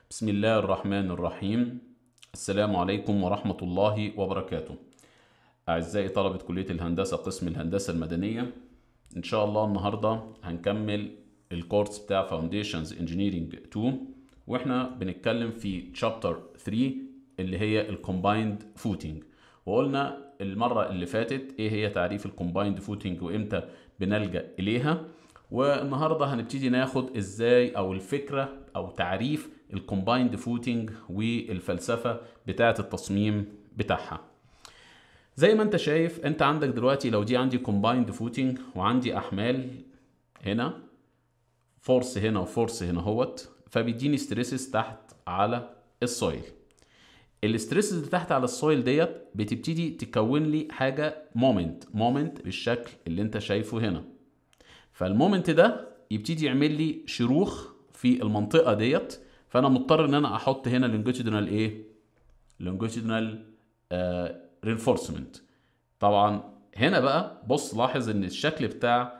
بسم الله الرحمن الرحيم السلام عليكم ورحمة الله وبركاته أعزائي طلبة كلية الهندسة قسم الهندسة المدنية إن شاء الله النهاردة هنكمل الكورس بتاع Foundations Engineering 2 وإحنا بنتكلم في Chapter 3 اللي هي الكومبايند فوتنج وقلنا المرة اللي فاتت إيه هي تعريف الكومبايند فوتنج وإمتى بنلجأ إليها والنهارده هنبتدي ناخد ازاي او الفكره او تعريف الكومبايند فوتنج والفلسفه بتاعه التصميم بتاعها زي ما انت شايف انت عندك دلوقتي لو دي عندي كومبايند فوتنج وعندي احمال هنا فورس هنا وفورس هنا اهوت فبيديني ستريسز تحت على السويل الاستريسز اللي تحت على السويل ديت بتبتدي تكون لي حاجه مومنت مومنت بالشكل اللي انت شايفه هنا فالمومنت ده يبتدي يعمل لي شروخ في المنطقه ديت فانا مضطر ان انا احط هنا لونجيتودينال ايه لونجيتودينال رينفورسمنت طبعا هنا بقى بص لاحظ ان الشكل بتاع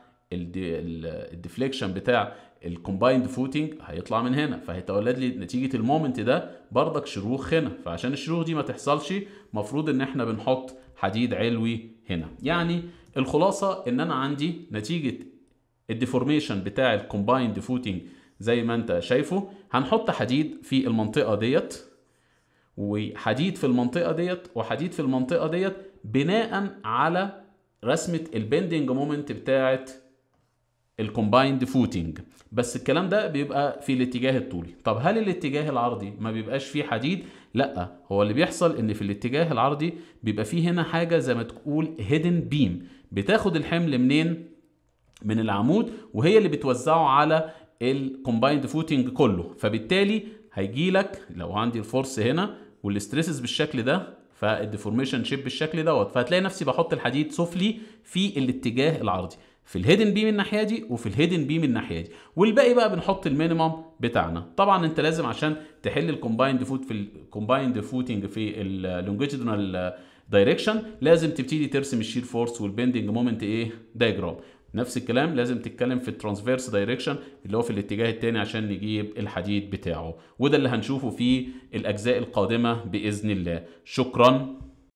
الديفليكشن بتاع الكومبايند فوتنج هيطلع من هنا فهيتولد لي نتيجه المومنت ده بردك شروخ هنا فعشان الشروخ دي ما تحصلش مفروض ان احنا بنحط حديد علوي هنا يعني الخلاصه ان انا عندي نتيجه الديفورميشن بتاع الكومبايند فوتنج زي ما انت شايفه هنحط حديد في المنطقه ديت وحديد في المنطقه ديت وحديد في المنطقه ديت بناء على رسمه البندنج مومنت بتاعه الكومبايند فوتنج بس الكلام ده بيبقى في الاتجاه الطولي طب هل الاتجاه العرضي ما بيبقاش فيه حديد لا هو اللي بيحصل ان في الاتجاه العرضي بيبقى فيه هنا حاجه زي ما تقول هيدن بيم بتاخد الحمل منين من العمود وهي اللي بتوزعه على الكومبايند فوتنج كله فبالتالي هيجي لك لو عندي الفورس هنا والاستريسز بالشكل ده فالديفورميشن شيب بالشكل دوت فهتلاقي نفسي بحط الحديد سفلي في الاتجاه العرضي في الهيدن بيم الناحيه دي وفي الهيدن بيم الناحيه دي والباقي بقى بنحط المينيمم بتاعنا طبعا انت لازم عشان تحل الكومبايند فوت في الكومبايند فوتنج في اللونجيتودينال دايركشن لازم تبتدي ترسم الشير فورس والبندنج مومنت ايه دايجرام نفس الكلام لازم تتكلم في الترانسفيرس دايركشن اللي هو في الاتجاه الثاني عشان نجيب الحديد بتاعه وده اللي هنشوفه في الاجزاء القادمه باذن الله شكرا